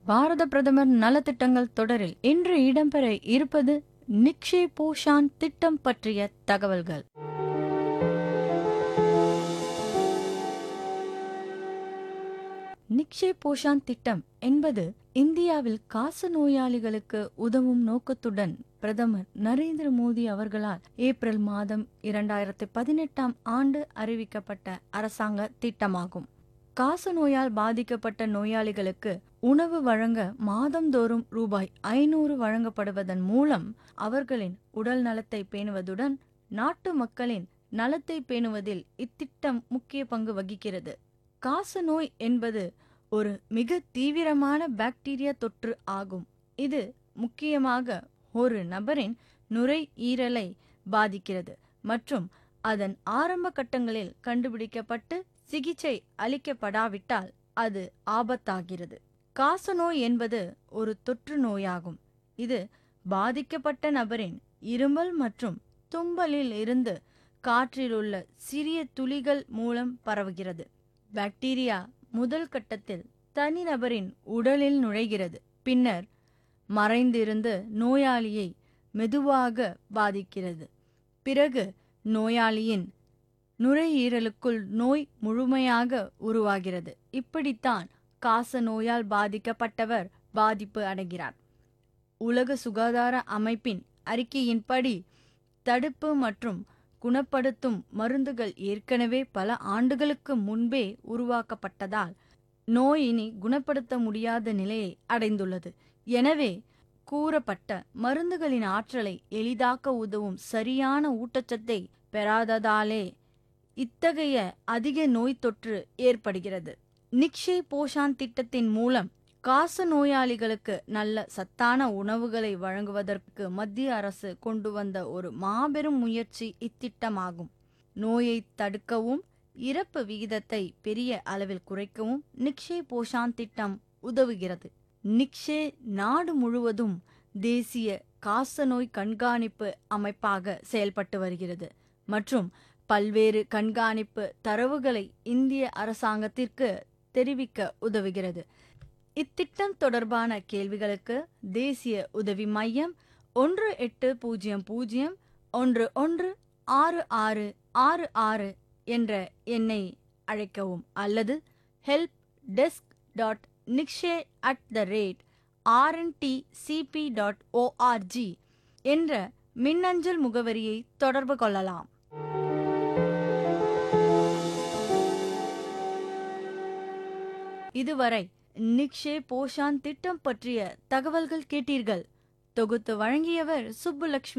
பாரத பிரதமர் நலத்திட்டங்கள் தொடரில் இன்று இடம்பெற இருப்பது நிக்ஷே போஷான் திட்டம் பற்றிய தகவல்கள் நிக்ஷே போஷான் திட்டம் என்பது இந்தியாவில் காச நோயாளிகளுக்கு உதவும் நோக்கத்துடன் பிரதமர் நரேந்திர மோடி அவர்களால் ஏப்ரல் மாதம் இரண்டாயிரத்தி பதினெட்டாம் ஆண்டு அறிவிக்கப்பட்ட அரசாங்க திட்டமாகும் காச நோயால் பாதிக்கப்பட்ட நோயாளிகளுக்கு உணவு வழங்க மாதந்தோறும் ரூபாய் ஐநூறு வழங்கப்படுவதன் மூலம் அவர்களின் உடல் நலத்தை பேணுவதுடன் நாட்டு மக்களின் நலத்தை பேணுவதில் இத்திட்டம் முக்கிய பங்கு வகிக்கிறது காச நோய் என்பது ஒரு மிக தீவிரமான பாக்டீரியா தொற்று ஆகும் இது முக்கியமாக ஒரு நபரின் நுரையீரலை பாதிக்கிறது மற்றும் அதன் ஆரம்ப கட்டங்களில் கண்டுபிடிக்கப்பட்டு சிகிச்சை அளிக்கப்படாவிட்டால் அது ஆபத்தாகிறது காசநோய் என்பது ஒரு தொற்று நோயாகும் இது பாதிக்கப்பட்ட நபரின் இருமல் மற்றும் தும்பலில் இருந்து காற்றிலுள்ள சிறிய துளிகள் மூலம் பரவுகிறது பாக்டீரியா முதல் கட்டத்தில் தனிநபரின் உடலில் நுழைகிறது பின்னர் மறைந்திருந்து நோயாளியை மெதுவாக பாதிக்கிறது பிறகு நோயாளியின் நுரையீரலுக்குள் நோய் முழுமையாக உருவாகிறது இப்படித்தான் காச நோயால் பாதிக்கப்பட்டவர் பாதிப்பு அடைகிறார் உலக சுகாதார அமைப்பின் அறிக்கையின்படி தடுப்பு மற்றும் குணப்படுத்தும் மருந்துகள் ஏற்கனவே பல ஆண்டுகளுக்கு முன்பே உருவாக்கப்பட்டதால் நோய் இனி குணப்படுத்த முடியாத நிலையை அடைந்துள்ளது எனவே கூறப்பட்ட மருந்துகளின் ஆற்றலை எளிதாக்க உதவும் சரியான ஊட்டச்சத்தை பெறாததாலே இத்தகைய அதிக நோய் தொற்று ஏற்படுகிறது நிக்ஷே போஷான் திட்டத்தின் மூலம் காச நோயாளிகளுக்கு நல்ல சத்தான உணவுகளை வழங்குவதற்கு மத்திய அரசு கொண்டு வந்த ஒரு மாபெரும் முயற்சி இத்திட்டமாகும் நோயை தடுக்கவும் இறப்பு விகிதத்தை பெரிய அளவில் குறைக்கவும் நிக்ஷே போஷான் திட்டம் உதவுகிறது நிக்ஷே நாடு முழுவதும் தேசிய காசநோய் கண்காணிப்பு அமைப்பாக செயல்பட்டு வருகிறது மற்றும் பல்வேறு கண்காணிப்பு தரவுகளை இந்திய அரசாங்கத்திற்கு தெரிவிக்க உதவுகிறது இத்திட்டம் தொடர்பான கேள்விகளுக்கு தேசிய உதவி மையம் ஒன்று எட்டு பூஜ்ஜியம் பூஜ்ஜியம் ஒன்று ஒன்று ஆறு ஆறு ஆறு ஆறு என்ற எண்ணை அழைக்கவும் அல்லது help desk dot Nikshay at the rate RNT CP dot ORG என்ற மின்னஞ்சல் முகவரியை தொடர்பு கொள்ளலாம் இதுவரை நிக்ஷே போஷான் திட்டம் பற்றிய தகவல்கள் கேட்டீர்கள் தொகுத்து வழங்கியவர் சுப்புலட்சுமி